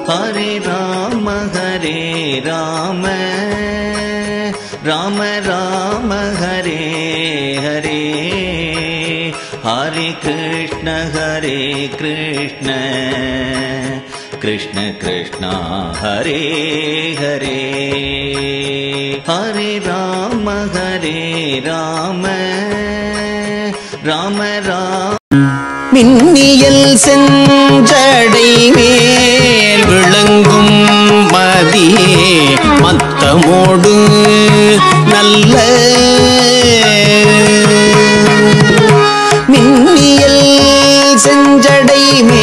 ஹரே ராம ஹரே ராம ராம ராம ஹரே ஹரே ஹரே கிருஷ்ண ஹரே கிருஷ்ண கிருஷ்ண கிருஷ்ணா ஹரே ஹரே ஹரே ராம ஹரே ராம ராம ராம மின்னியல் செஞ்சடை மேல் விளங்கும் மதி மத்தமோடு நல்ல மின்னியல் செஞ்சடை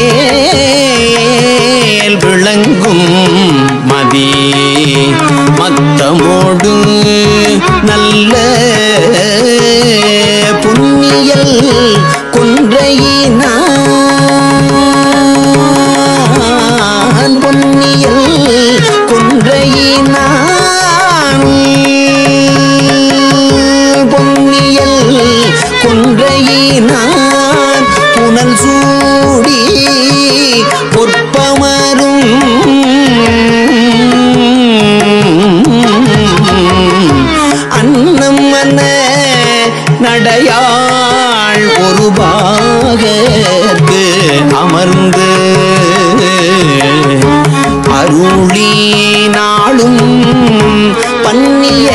மேல் விளங்கும் மதி மத்தமோடு நல்ல புண்ணியல் கொன்றையினான் பொன்னியல் கொன்றையினான் பொன்னியல் கொன்றையினான் புனல் சூடி பொற்பமரும் அன்னம் அன்ன நடையாள் ஒரு பாகத்து அமர்ந்து அருளி நாளும் பண்ணிய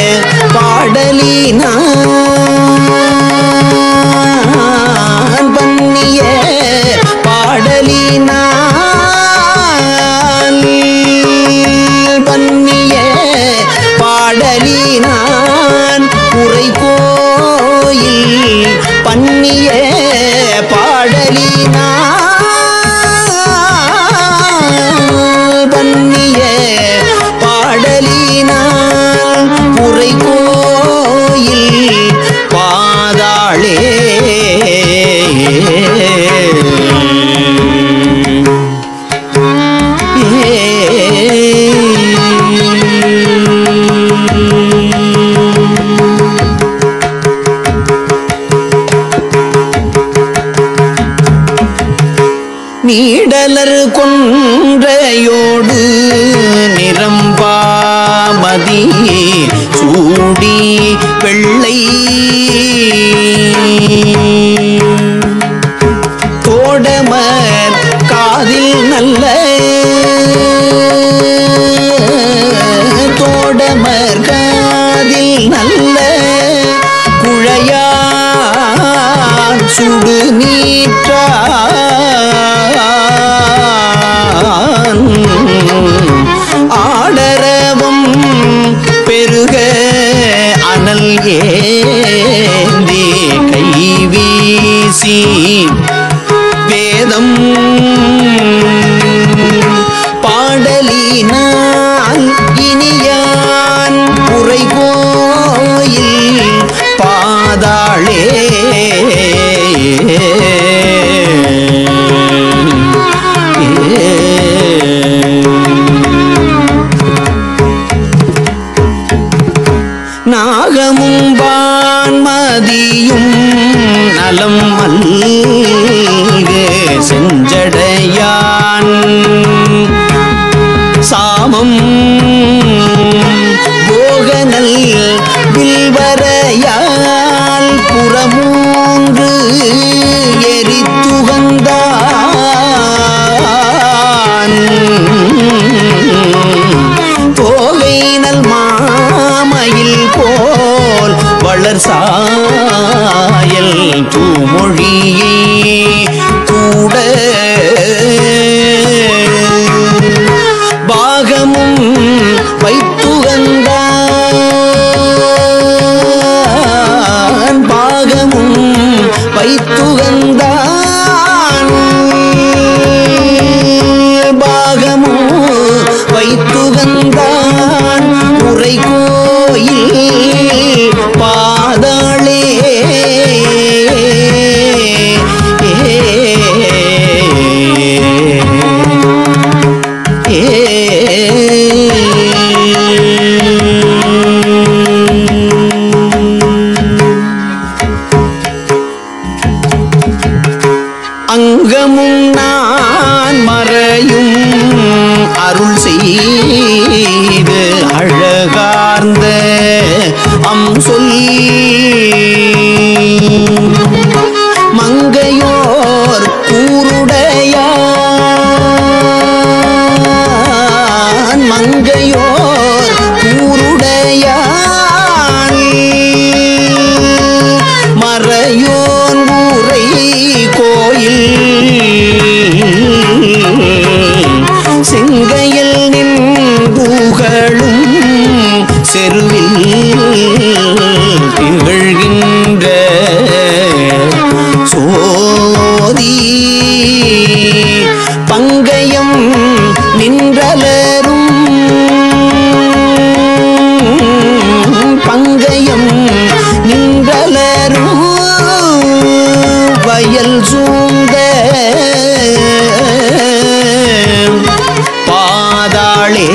பாடலினான் பண்ணிய பாடலினான் பண்ணிய பாடலினான் குறை கோயில் பண்ணிய பாடலினான் பண்ணிய பாடலினான் குறை கோயில் பாதாளே நீடலர் கொன்றையோடு நிரம்பாமதி சூடி வெள்ளை தோடமர் காதில் நல்ல தோடமர் காதில் நல்ல குழையார் சுடு நீற்றான் ஆடரவம் பெருக அனல் ஏந்தி கை வீசி வேதம் பாடலினால் இனியான் உரை கோயில் பாதாளே நாகமும் வான்மதியும் நலம் மல்கு செஞ்சடையான் சாமம் போகனல் வில்வரையால் புறமூன்று எரித்துகந்தான் தோகைனல் மாமயில் போல் வளர் சாயல் தூமொழியை கூட பாகமும் வைத்துகந்தான் பாகமும் வைத்துகந்தான் பாகமும் வைத்துகந்தான் உரை கோயில் பாதாளே அங்கமும் நான் மறையும் அருள் செய்து அழகார்ந்த அம் சொல் மங்கையோர் கூருடையான் மங்கையோர் கூருடையான் மறையோன் ஊரை கோயில் செங்கையில் நின்றுகளும் செருவில் திகழ்கின்ற சோதி பங்கயம் நின்றலரும் பங்கயம் நின்றலரும் வயல் சூழ்ந்த பாதாளே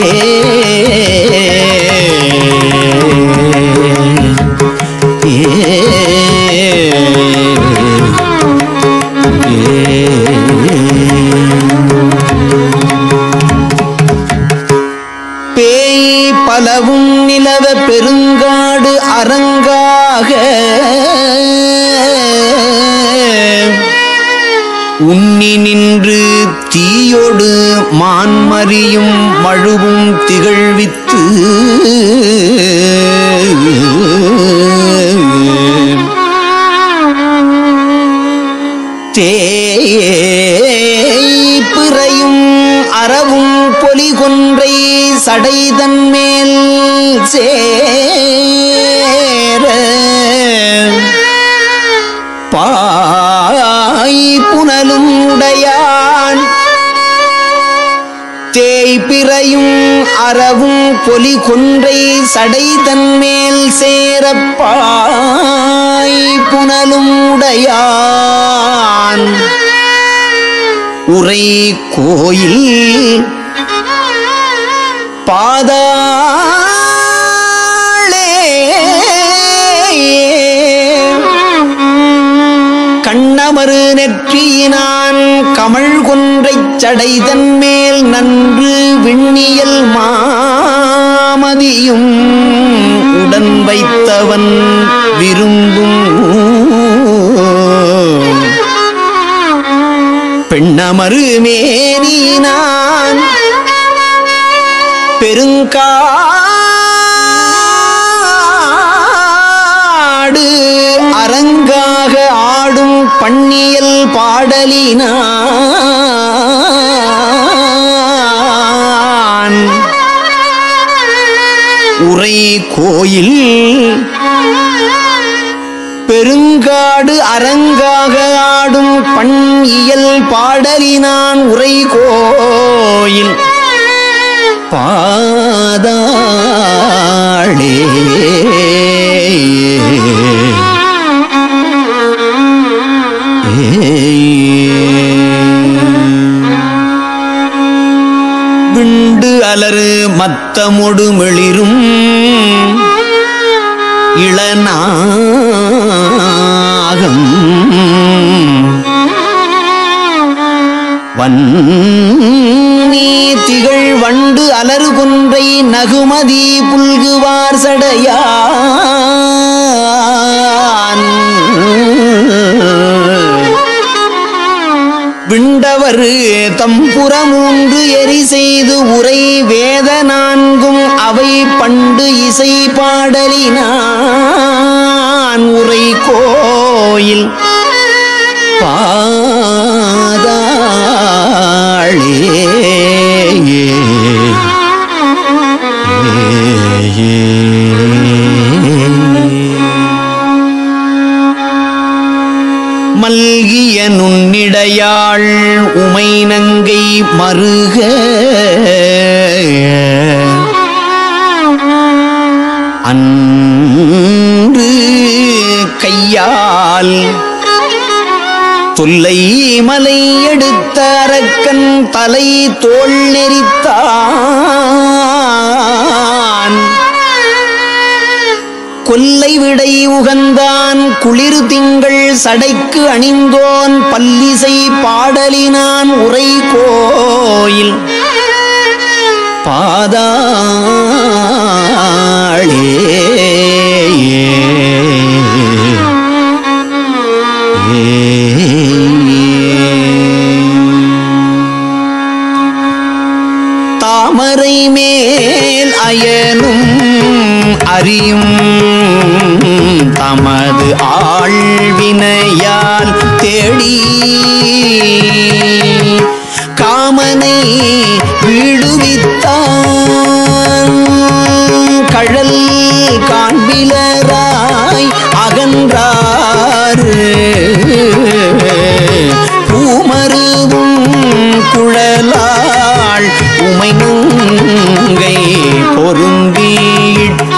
பேய் பலவும் நிலவ பெருங்காடு அரங்காக உன்னி நின்று தீயோடு மான்மறியும் மழுவும் திகழ்வித்து தேய்பிறையும் அறவும் பொலிகொன்றை சடைதன் மேல் சேர பாய் புனலும் உடையான் தேய்பிறையும் அறவும் பொலி கொன்றை சடைதன் மேல் சேரப்பாய் புனலும் உடையான் உரை கோயில் பாதாளே கண்ணமரு நெற்றியினான் கமழ் கொன்றைச் சடைதன் மேல் நன்று விண்ணியல் மாமதியும் உடன் வைத்தவன் விரும்பும் பெண்ணமரு மேனினான் பெருங்காடு அரங்காக ஆடும் பண்ணியல் பாடலினான் உரை கோயில் பெருங்காடு அரங்காக ஆடும் பண் இயல் பாடலினான் உரை கோயில் பாதாளே விண்டு அலறு மத்தமொடு மெளிரும் இளநாகம் வன்னீ திகழ் வண்டு அலறு கொன்றை நகுமதி புல்குவார் சடையான் விண்டவர் தம்புறமூன்று எரி செய்து உரை வேத நான்கும் அவை பண்டு இசை பாடலினான் உரை கோயில் மல்கிய நுண்ணிடையாள் உமை நங்கை மருக அன்று கையால் தொல்லை மலை எடுத்த அரக்கன் தலை தோள் நெறித்தான் கொல்லை விடை உகந்தான் குளிர் திங்கள் சடைக்கு அணிந்தோன் பல்லிசை பாடலினான் உரை கோயில் தாமரை மேல் அயனும் அறியும் தமது ஆழ்வினையால் தேடி காமனை விடுவித்தான் கழல் காண்பிலராய் அகன்றாறு பூமருவும் குழலாள் உமை நுங்கை பொருந்தியிட்ட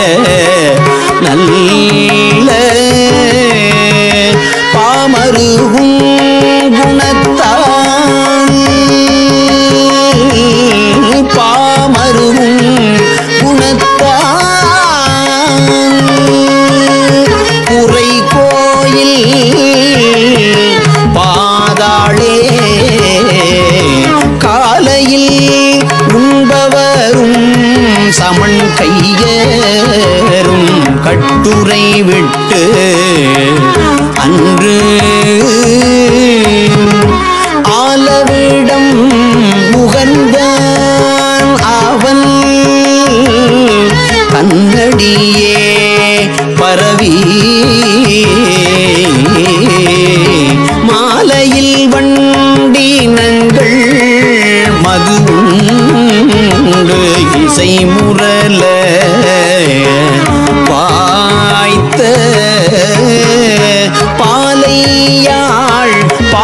நல்ல பாமருவும் குணத்தான் பாமருவும் குணத்தான் குறை கோயில் பாதாளே காலையில் உண்பவரும் சமன் கையரும் கட்டுரை விட்டு அன்று ஆலவிடம் முகந்தான் அவன் கண்ணடியே பரவி மாலையில் வண்டினங்கள் மது உண்டு இசை முரல வாய்த்த பாலையாள்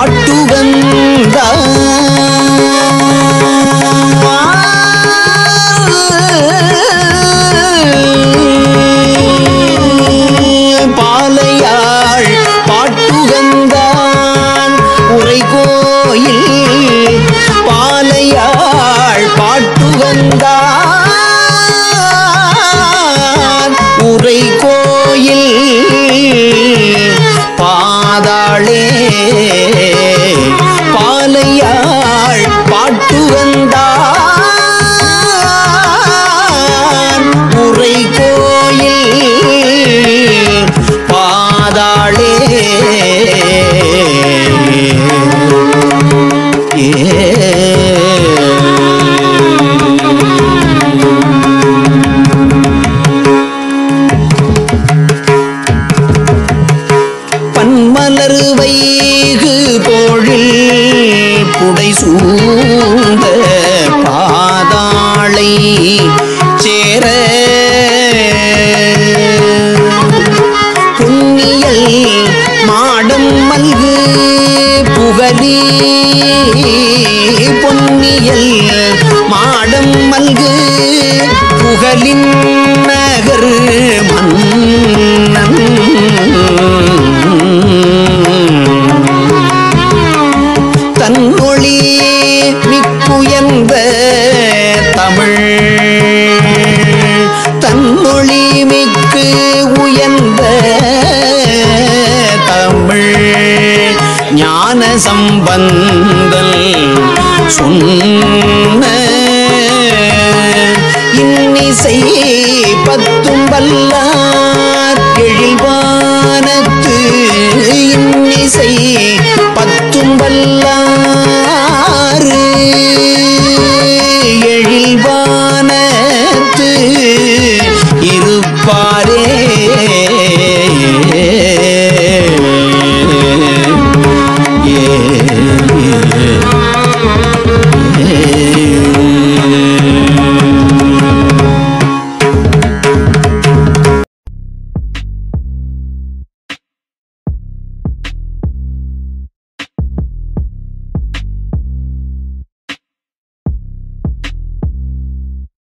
பாட்டுகந்தான் பாலையாள் பாட்டுகந்தான் உரை கோயில் பாலையாள் பாட்டுகந்தான் உரை கோயில் பாதாளே பாலையாள் பாட்டுகந்தான் உரை கோயில் பாதாளே பன்மலர் வைகு பொழில் புடை சூழ்ந்த பாதாளை சேர புண்ணியல் மாடம் மல்கு புகழி பொன்னியல் மாடம் மல்கு புகழின் நகர் மன்னன் தன்னொளி மிக்குயர்ந்த தமிழ் தன்னொளி மிக்கு உயர்ந்த தமிழ் ஞான சம்பந்தல் சொன்ன இன்னிசை பத்தும் வல்லார் எழில்வானத்து இன்னிசை பத்தும் வல்லார்